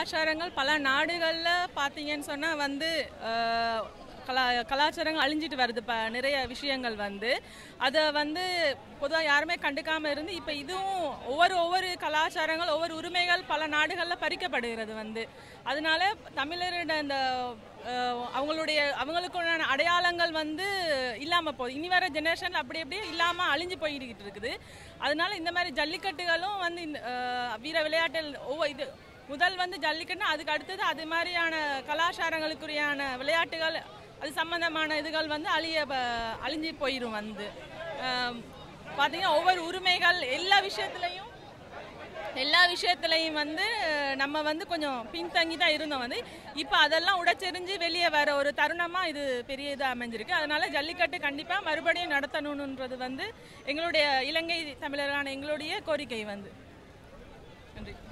கலாச்சாரங்கள் பல நாடுகளில் பார்த்தீங்கன்னு சொன்னால் வந்து அஹ், கலா கலாச்சாரங்கள் அழிஞ்சிட்டு வருது இப்போ நிறைய விஷயங்கள் வந்து அதை வந்து பொதுவாக யாருமே கண்டுக்காமல் இருந்து இப்போ இதுவும் ஒவ்வொரு ஒவ்வொரு கலாச்சாரங்கள் ஒவ்வொரு உரிமைகள் பல நாடுகளில் பறிக்கப்படுகிறது வந்து அதனால தமிழரோட அந்த அஹ், அவங்களுடைய அவங்களுக்குண்டான அடையாளங்கள் வந்து இல்லாமல் போகுது இனி வர ஜெனரேஷன் அப்படி அப்படியே இல்லாமல் அழிஞ்சு போய்கிட்டு இருக்குது அதனால இந்த மாதிரி ஜல்லிக்கட்டுகளும் வந்து இந்த அஹ், வீர விளையாட்டில் ஒவ்வொரு இது முதல் வந்து ஜல்லிக்கட்டு அதுக்கு அடுத்தது அது மாதிரியான கலாச்சாரங்களுக்குரியான விளையாட்டுகள் அது சம்பந்தமான இதுகள் வந்து அழிய ப- அழிஞ்சு போயிடும் வந்து அஹ், பார்த்தீங்கன்னா ஒவ்வொரு உரிமைகள் எல்லா விஷயத்துலையும் எல்லா விஷயத்துலையும் வந்து நம்ம வந்து கொஞ்சம் பின்தங்கி தான் இருந்தோம் வந்து இப்போ அதெல்லாம் உடைச்செறிஞ்சு வெளியே வர ஒரு தருணமாக இது பெரிய இதாக அமைஞ்சிருக்கு அதனால ஜல்லிக்கட்டு கண்டிப்பாக மறுபடியும் நடத்தணுன்றது வந்து எங்களுடைய இலங்கை தமிழரான எங்களுடைய கோரிக்கை வந்து நன்றி